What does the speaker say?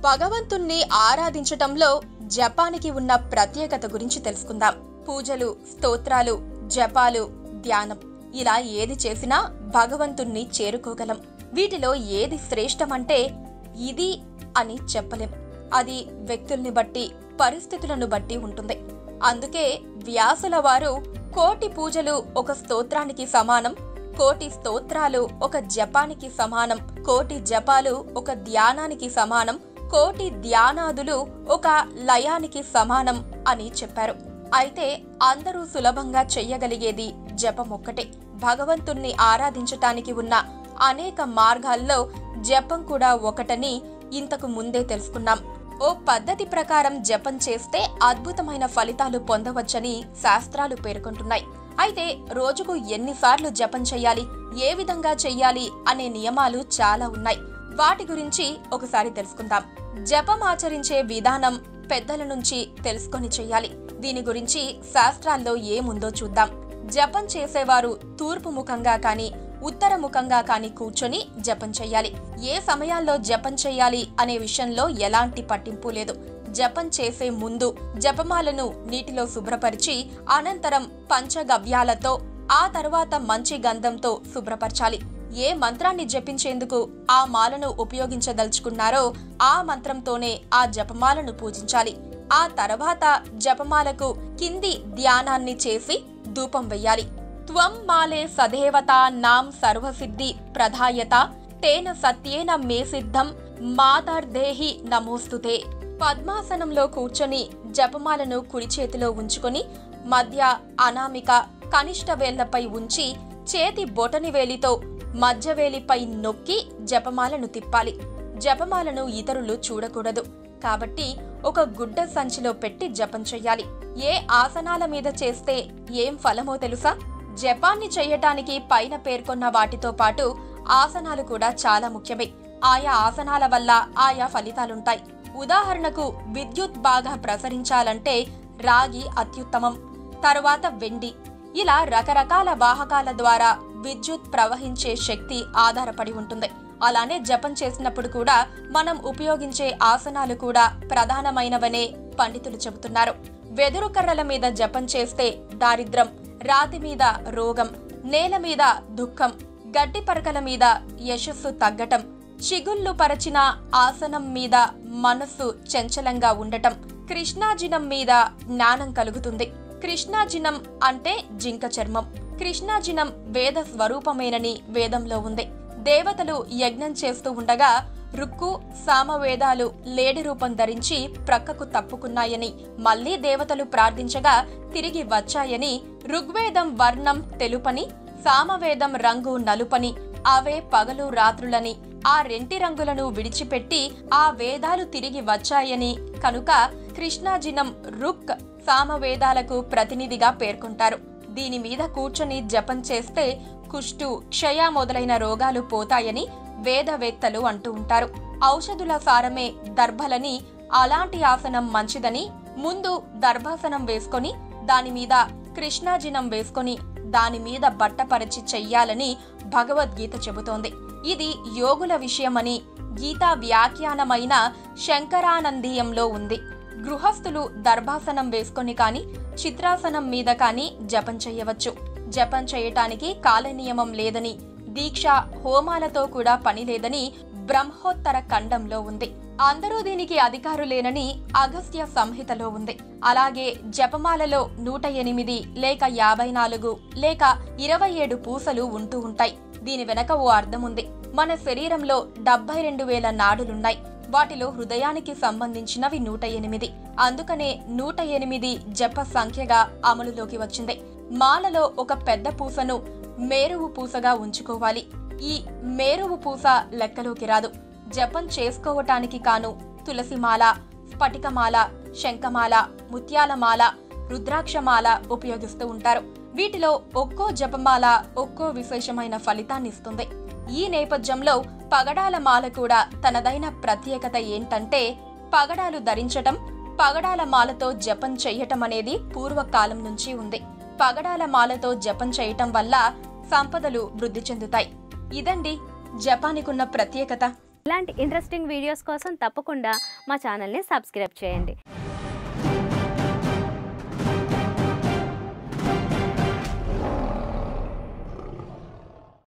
భగవంతుణ్ణి ఆరాధించటంలో జపానికి ఉన్న ప్రత్యేకత గురించి తెలుసుకుందాం పూజలు స్తోత్రాలు జపాలు ధ్యానం ఇలా ఏది చేసినా భగవంతుణ్ణి చేరుకోగలం వీటిలో ఏది శ్రేష్టమంటే ఇది అని చెప్పలేం అది వ్యక్తుల్ని బట్టి పరిస్థితులను బట్టి ఉంటుంది అందుకే వ్యాసుల వారు కోటి పూజలు ఒక స్తోత్రానికి సమానం కోటి స్తోత్రాలు ఒక జపానికి సమానం కోటి జపాలు ఒక ధ్యానానికి సమానం కోటి ధ్యానాదులు ఒక లయానికి సమానం అని చెప్పారు అయితే అందరూ సులభంగా చెయ్యగలిగేది జపం ఒక్కటే భగవంతుణ్ణి ఆరాధించటానికి ఉన్న అనేక మార్గాల్లో జపం కూడా ఒకటని ఇంతకు ముందే తెలుసుకున్నాం ఓ పద్ధతి ప్రకారం జపం చేస్తే అద్భుతమైన ఫలితాలు పొందవచ్చని శాస్త్రాలు పేర్కొంటున్నాయి అయితే రోజుకు ఎన్నిసార్లు జపం చెయ్యాలి ఏ విధంగా చెయ్యాలి అనే నియమాలు చాలా ఉన్నాయి వాటి గురించి ఒకసారి తెలుసుకుందాం జపం ఆచరించే విధానం పెద్దల నుంచి తెలుసుకొని చెయ్యాలి దీని గురించి శాస్త్రాల్లో ఏముందో చూద్దాం జపం చేసేవారు తూర్పు ముఖంగా కానీ ఉత్తర ముఖంగా కానీ కూర్చొని జపం చెయ్యాలి ఏ సమయాల్లో జపం చెయ్యాలి అనే విషయంలో ఎలాంటి పట్టింపు లేదు జపం చేసే ముందు జపమాలను నీటిలో శుభ్రపరిచి అనంతరం పంచగవ్యాలతో ఆ తర్వాత మంచి గంధంతో శుభ్రపరచాలి ఏ మంత్రాన్ని జపించేందుకు ఆ మాలను ఉపయోగించదలుచుకున్నారో ఆ మంత్రంతోనే ఆ జపమాలను పూజించాలి ఆ తర్వాత జపమాలకు కింది ధ్యానాన్ని చేసి ధూపం వెయ్యాలి త్వం మాలే సదేవత నాం సర్వసిద్ధి ప్రధాయత తేన సత్యేన మే సిద్ధం మాతార్దేహి నమోస్తుతే పద్మాసనంలో కూర్చొని జపమాలను కుడి చేతిలో ఉంచుకొని మధ్య అనామిక కనిష్ట వేళ్లపై ఉంచి చేతి బొటని వేలితో మధ్యవేలిపై నొక్కి జపమాలను తిప్పాలి జపమాలను ఇతరులు చూడకూడదు కాబట్టి ఒక గుడ్డ సంచిలో పెట్టి జపం చెయ్యాలి ఏ ఆసనాల మీద చేస్తే ఏం ఫలమో తెలుసా జపాన్ని చెయ్యటానికి పైన పేర్కొన్న వాటితో పాటు ఆసనాలు కూడా చాలా ముఖ్యమే ఆయా ఆసనాల వల్ల ఆయా ఫలితాలుంటాయి ఉదాహరణకు విద్యుత్ బాగా ప్రసరించాలంటే రాగి అత్యుత్తమం తరువాత వెండి ఇలా రకరకాల వాహకాల ద్వారా విద్యుత్ ప్రవహించే శక్తి ఆధారపడి ఉంటుంది అలానే జపం చేసినప్పుడు కూడా మనం ఉపయోగించే ఆసనాలు కూడా ప్రధానమైనవనే పండితులు చెబుతున్నారు వెదురు కర్రల మీద జపం చేస్తే దారిద్రం రాతి మీద రోగం నేల మీద దుఃఖం గడ్డి పరకల మీద యశస్సు తగ్గటం చిగుళ్ళు పరచిన ఆసనం మీద మనస్సు చంచలంగా ఉండటం కృష్ణాజినం మీద జ్ఞానం కలుగుతుంది కృష్ణాజినం అంటే జింక చర్మం కృష్ణాజినం వేద స్వరూపమేనని వేదంలో ఉంది దేవతలు యజ్ఞం చేస్తూ ఉండగా రుక్కు సామవేదాలు లేడి రూపం ధరించి ప్రక్కకు తప్పుకున్నాయని మళ్లీ దేవతలు ప్రార్థించగా తిరిగి వచ్చాయని ఋగ్వేదం వర్ణం తెలుపని సామవేదం రంగు నలుపని అవే పగలు రాత్రులని ఆ రెంటి రంగులను విడిచిపెట్టి ఆ వేదాలు తిరిగి వచ్చాయని కనుక కృష్ణాజినం రుక్ సామవేదాలకు ప్రతినిధిగా పేర్కొంటారు దీని మీద కూర్చొని జపం చేస్తే కుష్టు క్షయ మొదలైన రోగాలు పోతాయని వేదవేత్తలు అంటూ ఉంటారు ఔషధుల సారమే దర్భలని అలాంటి ఆసనం మంచిదని ముందు దర్భాసనం వేసుకొని దాని మీద కృష్ణాజినం వేసుకొని దాని మీద బట్టపరచి చెయ్యాలని భగవద్గీత చెబుతోంది ఇది యోగుల విషయమని గీతా వ్యాఖ్యానమైన శంకరానందీయంలో ఉంది గృహస్థులు దర్భాసనం వేసుకొని కాని చిత్రాసనం మీద కాని జపం చెయ్యవచ్చు జపం చేయటానికి కాలనియమం లేదని దీక్ష హోమాలతో కూడా పని లేదని బ్రహ్మోత్తర ఖండంలో ఉంది అందరూ దీనికి అధికారులేనని అగస్త్య సంహితలో ఉంది అలాగే జపమాలలో నూట ఎనిమిది లేక యాభై నాలుగు లేక ఇరవై ఏడు పూసలు ఉంటూ ఉంటాయి దీని వెనక ఓ అర్థం ఉంది మన శరీరంలో డెబ్బై రెండు వేల నాడులున్నాయి వాటిలో హృదయానికి సంబంధించినవి నూట ఎనిమిది అందుకనే నూట ఎనిమిది జప సంఖ్యగా అమలులోకి వచ్చింది మాలలో ఒక పెద్ద పూసను మేరువు పూసగా ఉంచుకోవాలి ఈ మేరువు పూస లెక్కలోకి రాదు జపం చేసుకోవటానికి కాను తులసిమాల స్ఫటికమాల శంఖమాల ముత్యాలమాల రుద్రాక్షమాల ఉపయోగిస్తూ ఉంటారు వీటిలో ఒక్కో జపమాల ఒక్కో విశేషమైన ఫలితాన్ని ఇస్తుంది ఈ నేపథ్యంలో పగడాల మాల కూడా తనదైన ప్రత్యేకత ఏంటంటే పగడాలు ధరించటం పగడాల మాలతో జపం చెయ్యటం అనేది పూర్వకాలం నుంచి ఉంది పగడాల మాలతో జపం చేయటం వల్ల సంపదలు వృద్ధి చెందుతాయి ఇదండి జపానికున్న ప్రత్యేకత ఇలాంటి ఇంట్రెస్టింగ్ వీడియోస్ కోసం తప్పకుండా మా ఛానల్ని సబ్స్క్రైబ్ చేయండి